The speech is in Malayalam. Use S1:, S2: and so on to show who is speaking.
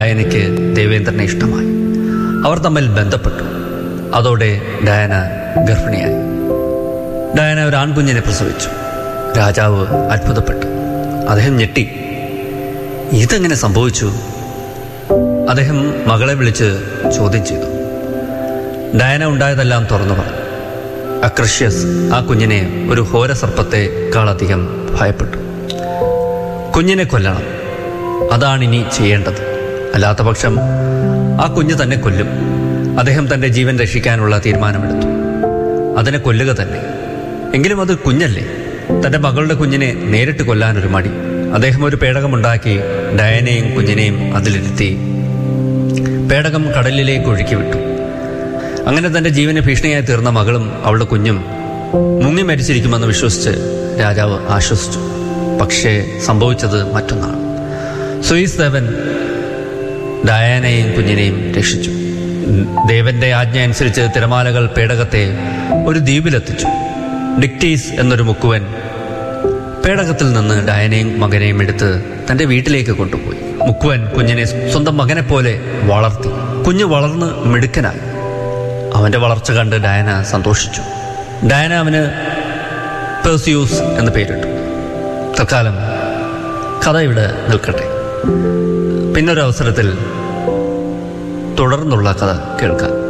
S1: ഡയനയ്ക്ക് ദേവേന്ദ്രനെ ഇഷ്ടമായി അവർ തമ്മിൽ ബന്ധപ്പെട്ടു അതോടെ ഡയന ഗർഭിണിയായി ഡയന ഒരു ആൺകുഞ്ഞിനെ പ്രസവിച്ചു രാജാവ് അത്ഭുതപ്പെട്ടു അദ്ദേഹം ഞെട്ടി ഇതെങ്ങനെ സംഭവിച്ചു അദ്ദേഹം മകളെ വിളിച്ച് ചോദ്യം ചെയ്തു ഡയന ഉണ്ടായതെല്ലാം തുറന്നു പറഞ്ഞു അക്രഷ്യസ് ആ കുഞ്ഞിനെ ഒരു ഘോരസർപ്പത്തെക്കാളധികം ഭയപ്പെട്ടു കുഞ്ഞിനെ കൊല്ലണം അതാണ് ഇനി ചെയ്യേണ്ടത് അല്ലാത്ത പക്ഷം ആ കുഞ്ഞ് തന്നെ കൊല്ലും അദ്ദേഹം തന്റെ ജീവൻ രക്ഷിക്കാനുള്ള തീരുമാനമെടുത്തു അതിനെ കൊല്ലുക തന്നെ എങ്കിലും അത് കുഞ്ഞല്ലേ തന്റെ മകളുടെ കുഞ്ഞിനെ നേരിട്ട് കൊല്ലാനൊരു മടി അദ്ദേഹം ഒരു പേടകമുണ്ടാക്കി ഡയനെയും കുഞ്ഞിനെയും അതിലിരുത്തി പേടകം കടലിലേക്ക് ഒഴുക്കി വിട്ടു അങ്ങനെ തന്റെ ജീവന് ഭീഷണിയായി തീർന്ന മകളും അവളുടെ കുഞ്ഞും മുങ്ങി മരിച്ചിരിക്കുമെന്ന് വിശ്വസിച്ച് രാജാവ് ആശ്വസിച്ചു പക്ഷേ സംഭവിച്ചത് മറ്റൊന്നാണ് സുയിസ് ദേവൻ ഡയാനയെയും കുഞ്ഞിനെയും രക്ഷിച്ചു ദേവന്റെ ആജ്ഞ അനുസരിച്ച് തിരമാലകൾ പേടകത്തെ ഒരു ദ്വീപിലെത്തിച്ചു ഡിക്റ്റീസ് എന്നൊരു മുക്കുവൻ പേടകത്തിൽ നിന്ന് ഡയനയും മകനെയും എടുത്ത് തന്റെ വീട്ടിലേക്ക് കൊണ്ടുപോയി മുക്കുവൻ കുഞ്ഞിനെ സ്വന്തം മകനെ പോലെ വളർത്തി കുഞ്ഞ് വളർന്ന് മിടുക്കനായി അവന്റെ വളർച്ച കണ്ട് ഡയന സന്തോഷിച്ചു ഡയന അവന് പെർസ്യൂസ് എന്ന് പേരിട്ടു തൽക്കാലം കഥ ഇവിടെ നിൽക്കട്ടെ പിന്നൊരു അവസരത്തിൽ തുടർന്നുള്ള കഥ കേൾക്കാം